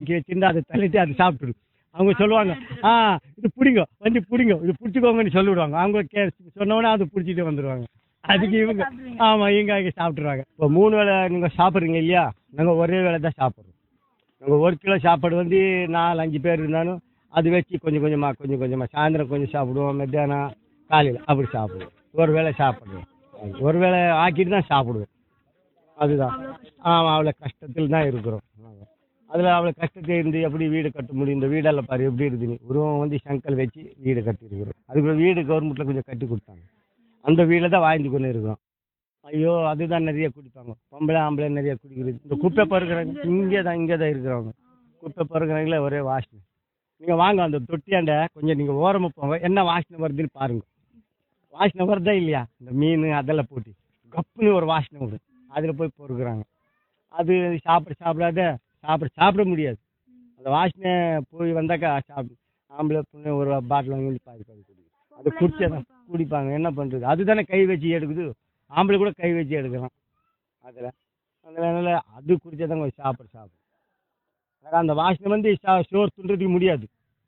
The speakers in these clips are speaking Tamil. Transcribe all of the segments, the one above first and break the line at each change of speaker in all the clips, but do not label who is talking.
ஆக்கி வச்சிருந்தா அதை தள்ளிட்டு அது சாப்பிட்டுரும் அவங்க சொல்லுவாங்க ஆ இது பிடிங்க வந்து பிடிங்க இது பிடிச்சிக்கோங்கன்னு சொல்லிவிடுவாங்க அவங்க கே சொன்னோடனே அதை பிடிச்சிட்டு வந்துடுவாங்க அதுக்கு இவங்க ஆமாம் இவங்க அங்கே சாப்பிட்ருவாங்க இப்போ மூணு வேளை நீங்கள் சாப்பிட்றீங்க இல்லையா நாங்கள் ஒரே வேளை தான் சாப்பிட்றோம் நாங்கள் ஒரு கிலோ சாப்பாடு வந்து நாலு அஞ்சு பேர் இருந்தாலும் அது வச்சு கொஞ்சம் கொஞ்சமாக கொஞ்சம் கொஞ்சமாக சாயந்தரம் கொஞ்சம் சாப்பிடுவோம் மத்தியானம் காலையில் அப்படி சாப்பிடுவோம் ஒரு வேளை சாப்பிடுவோம் ஒரு வேளை ஆக்கிட்டு தான் சாப்பிடுவோம் அதுதான் ஆமாம் அவ்வளோ கஷ்டத்தில் தான் இருக்கிறோம் அதில் அவ்வளோ கஷ்டத்தில் இருந்து எப்படி வீடு கட்ட முடியும் இந்த வீடெல்லாம் பாரு எப்படி இருக்குதுன்னு உருவம் வந்து சங்கல் வச்சு வீடு கட்டியிருக்கிறோம் அதுக்கு வீடு கவர்மெண்ட்டில் கொஞ்சம் கட்டி கொடுத்தாங்க அந்த வீட்டில் தான் வாழ்ந்து கொண்டு இருக்கிறோம் ஐயோ அதுதான் நிறைய குடிப்பாங்க பொம்பளை ஆம்பளை நிறைய குடிக்கிறது இந்த குப்பை பருக்கிறாங்க இங்கே தான் இங்கே தான் இருக்கிறவங்க குப்பை பருக்கிறாங்களே ஒரே வாசனை நீங்கள் வாங்க அந்த தொட்டியாண்ட கொஞ்சம் நீங்கள் ஓரமாக போங்க என்ன வாசனை வருதுன்னு பாருங்க வாசனை வருதா இல்லையா இந்த மீன் அதெல்லாம் போட்டு கப்புன்னு ஒரு வாசனை வரும் அதில் போய் பொறுக்குறாங்க அது சாப்பிட சாப்பிடாத சாப்பிட சாப்பிட முடியாது அந்த வாசனை போய் வந்தாக்கா சாப்பிடு ஆம்பளை பொண்ணு ஒரு பாட்டில் வாங்கி வந்து பாதி பாதி குடிக்கும் அது குடிச்சா தான் குடிப்பாங்க என்ன பண்ணுறது அதுதானே கை வச்சு எடுக்குது ஆம்பளை கூட கை வச்சு எடுக்கலாம் அதில் அதனால அது குடிச்சா தான் கொஞ்சம் சாப்பிட சாப்பிடும் ஆனா அந்த வாசனை வந்து சா- சோறு துண்டுறதுக்கு முடியாது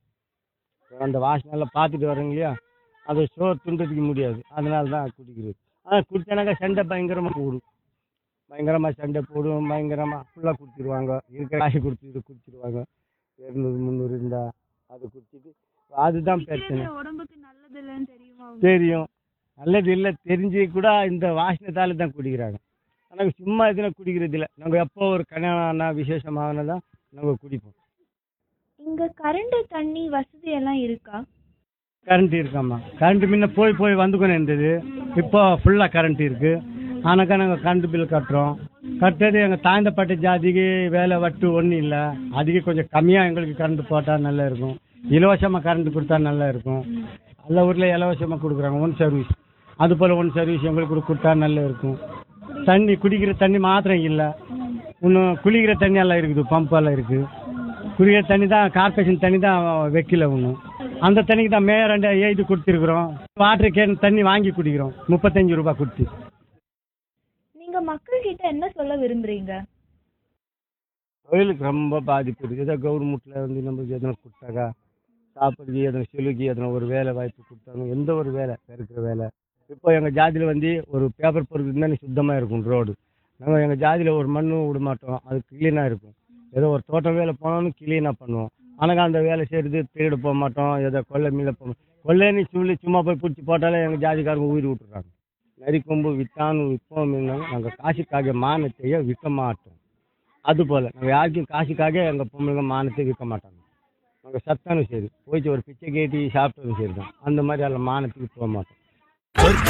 அந்த வாசனை எல்லாம் பார்த்துட்டு வரோங்க இல்லையா அது சோறு துண்டுறதுக்கு முடியாது அதனால தான் குடிக்கிறது ஆனால் குடிச்சானாக்கா சண்டை பயங்கரமாக போடும் பயங்கரமாக சண்டை போடும் பயங்கரமாக ஃபுல்லாக குடிச்சிருவாங்க இருக்கிற காசு குடிச்சிட்டு குடிச்சிருவாங்க இரநூறு முந்நூறு இருந்தா அது குடிச்சிட்டு அதுதான் பிரச்சனை
உடம்புக்கு நல்லது இல்லைன்னு தெரியுமா
தெரியும் நல்லது இல்லை தெரிஞ்சு கூட இந்த வாசனத்தால தான் குடிக்கிறாங்க ஆனால் சும்மா இதில் குடிக்கிறது இல்லை நாங்கள் எப்போ ஒரு கல்யாணம் விசேஷமாகனா தான் நாங்கள் குடிப்போம்
இங்க கரண்ட் தண்ணி வசதி எல்லாம் இருக்கா
கரண்ட் இருக்காம்மா கரண்ட் முன்ன போய் போய் வந்துக்கணும் இருந்தது இப்போ ஃபுல்லாக கரண்ட் இருக்கு ஆனாக்கா நாங்கள் கரண்ட் பில் கட்டுறோம் கட்டுறது எங்கள் தாழ்ந்தப்பட்ட ஜாதிக்கு வேலை வட்டு ஒன்றும் இல்லை அதுக்கு கொஞ்சம் கம்மியாக எங்களுக்கு கரண்ட் போட்டால் நல்லா இருக்கும் இலவசமாக கரண்ட் கொடுத்தா நல்லா இருக்கும் எல்லா ஊரில் இலவசமாக கொடுக்குறாங்க ஒன் சர்வீஸ் அது போல் ஒன் சர்வீஸ் எங்களுக்கு கூட கொடுத்தா நல்லா இருக்கும் தண்ணி குடிக்கிற தண்ணி மாத்திரம் இல்லை இன்னும் குளிக்கிற தண்ணி எல்லாம் இருக்குது பம்ப் எல்லாம் இருக்குது குடிக்கிற தண்ணி தான் கார்பரேஷன் தண்ணி தான் வைக்கல ஒன்றும் அந்த தண்ணிக்கு தான் மேயர் ரெண்டு எழுதி கொடுத்துருக்குறோம் வாட்டர் கேன் தண்ணி வாங்கி குடிக்கிறோம் முப்பத்தஞ்சு ரூபாய் கொடுத்து
நீங்க மக்கள் கிட்ட என்ன சொல்ல விரும்புறீங்க
தொழிலுக்கு ரொம்ப பாதிப்பு இருக்குது ஏதோ கவர்மெண்ட்டில் வந்து நம்மளுக்கு எதனா கொடுத்தாக்கா சாப்பிட்றதுக்கு எதனா செலுக்கி எதனா ஒரு வேலை வாய்ப்பு கொடுத்தாங்க எந்த ஒரு வேலை இருக்கிற வேலை இப்போ எங்கள் ஜாதியில் வந்து ஒரு பேப்பர் பொறுப்பு தான் சுத்தமாக இருக்கும் ரோடு நாங்கள் எங்கள் ஜாதியில் ஒரு மண்ணும் விட மாட்டோம் அது க்ளீனாக இருக்கும் ஏதோ ஒரு தோட்டம் வேலை போனாலும் க்ளீனாக பண்ணுவோம் ஆனால் அந்த வேலை செய்கிறது திருட போக மாட்டோம் ஏதோ கொள்ளை மீள போக கொள்ளைன்னு சொல்லி சும்மா போய் பிடிச்சி போட்டாலே எங்கள் ஜாதிக்காரங்க உயிர் விட்டுறாங்க நரி கொம்பு வித்தான்னு விற்போம் நாங்கள் காசுக்காக மானத்தையே விற்க மாட்டோம் அதுபோல் நாங்கள் யாருக்கும் காசுக்காக எங்கள் பொம்பளைங்க மானத்தை விற்க மாட்டாங்க நாங்கள் சத்தானும் சரி போயிட்டு ஒரு பிச்சை கேட்டி சாப்பிட்டதும் சரி தான் அந்த மாதிரி எல்லாம் மானத்துக்கு போக மாட்டோம்
சொர்க்க